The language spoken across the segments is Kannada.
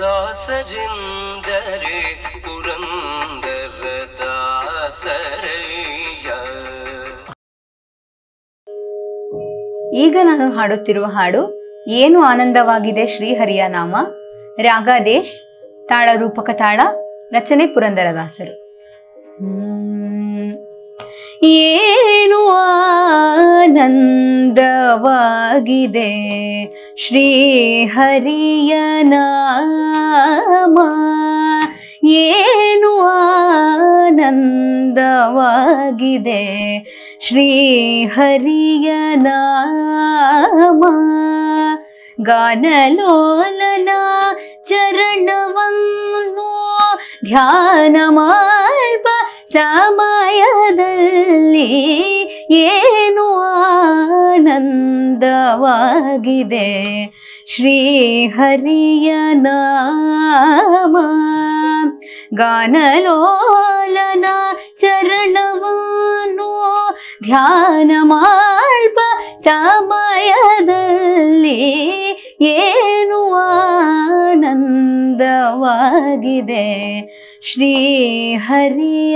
ದಾಸರಿಂದರೆ ಪುರಂದರ ದಾಸರಯ್ಯ ಈಗ ನಾನು ಹಾಡುತ್ತಿರುವ ಹಾಡು ಏನು ಆನಂದವಾಗಿದೆ ಶ್ರೀಹರಿಯ ನಾಮ ರಾಗಾದೇಶ್ ತಾಳ ರೂಪಕ ತಾಳ ರಚನೆ ಪುರಂದರದಾಸರು ಹ್ಮ್. ಏನು ಆನಂದವಾಗಿದೆ ಶ್ರೀಹರಿಯ ನಾಮ ಏನು ಆನಂದವಾಗಿದೆ ಶ್ರೀಹರಿಯ ನಾಮ ಗಾನಲೋಲನ ಚರಣವನ್ನು ಧ್ಯಾನ ಮಾಡ್ಬ ಸಮಯದಲ್ಲಿ ಏನು ಆನಂದವಾಗಿದೆ ಶ್ರೀಹರಿಯ ನಾಮ ಗಾನಲೋಲನ ಚರಣವನ್ನು ಧ್ಯಾನ ಮಾಡ್ಬ ಸಮಯದಲ್ಲಿ ಏನು ಆನಂದವಾಗಿದೆ ಶ್ರೀಹರಿಯ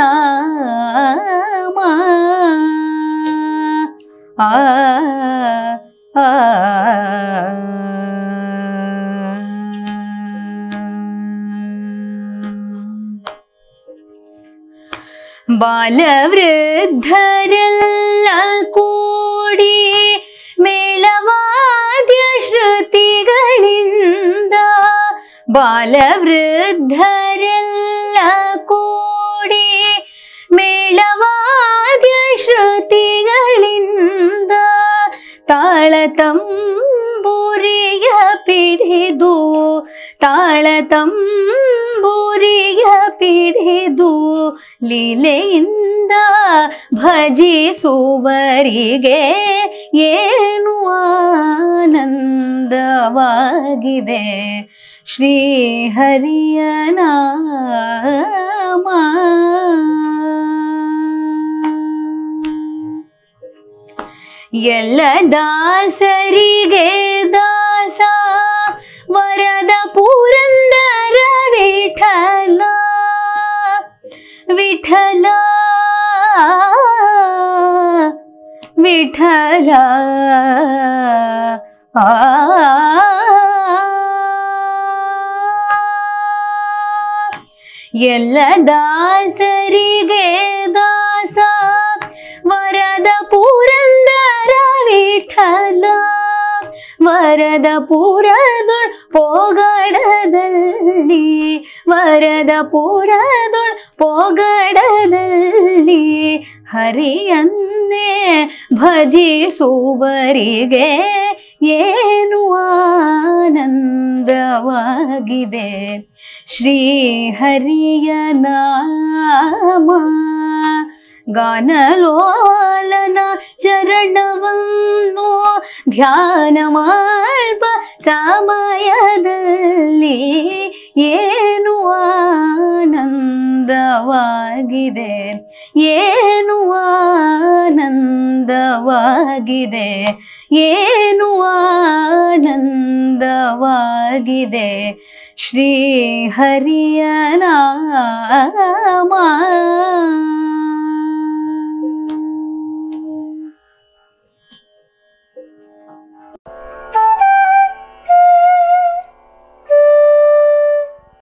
ನಾಮ ಆ ಆ ಬಾಲವೃದ್ಧರೆಲ್ಲ ಕೂಡಿ ಮೇಳವಾದ್ಯ ಶ್ರುತಿಗಳಿಂದ ಬಾಲವೃದ್ಧರೆಲ್ಲ ಕೂಡಿ ಮೇಳವಾದ್ಯ ಶ್ರುತಿಗಳಿಂದ ತಾಳತಂಬೂರಿಯ ಪಿಡಿದು ತಾಳತಂಬೂರಿಯ ಪಿಡಿದು ಲೀಲೆಯಿಂದ ಭಜಿಸುವರಿಗೆ ಏನು ಆನಂದವಾಗಿದೆ ಶ್ರೀಹರಿಯ ನಾಮ ಎಲ್ಲ ದಾಸರಿಗೆ ದಾಸ ವರದ ಪುರಂದರ ವಿಠಲ ವಿಠಲ ವಿಠಲ ಆ ಎಲ್ಲ ದಾಸರಿಗೆ ದಾಸ ವರದ ಪುರಂದರ ವಿಠಲ ವರದ ಪುರದೊಳ್ ಪೋಗಡದಲ್ಲಿ ವರದ ಪುರದೊಳ್ ಪೋಗಡದಲ್ಲಿ ಹರಿಯನ್ನೇ ಭಜಿಸುವರಿಗೆ ಏನು ಆನಂದವಾಗಿದೆ ಶ್ರೀಹರಿಯ ನಾಮ ಗಾನಲೋಲನ ಚರಣವನ್ನು ಧ್ಯಾನ ಮಾಡ್ಬ ಸಮಯದಲ್ಲಿ ಏನು ಆನಂದವಾಗಿದೆ ಏನು ಆನಂದವಾಗಿದೆ ಏನು ಆನಂದವಾಗಿದೆ ಶ್ರೀ ಹರಿಯ ನಾಮ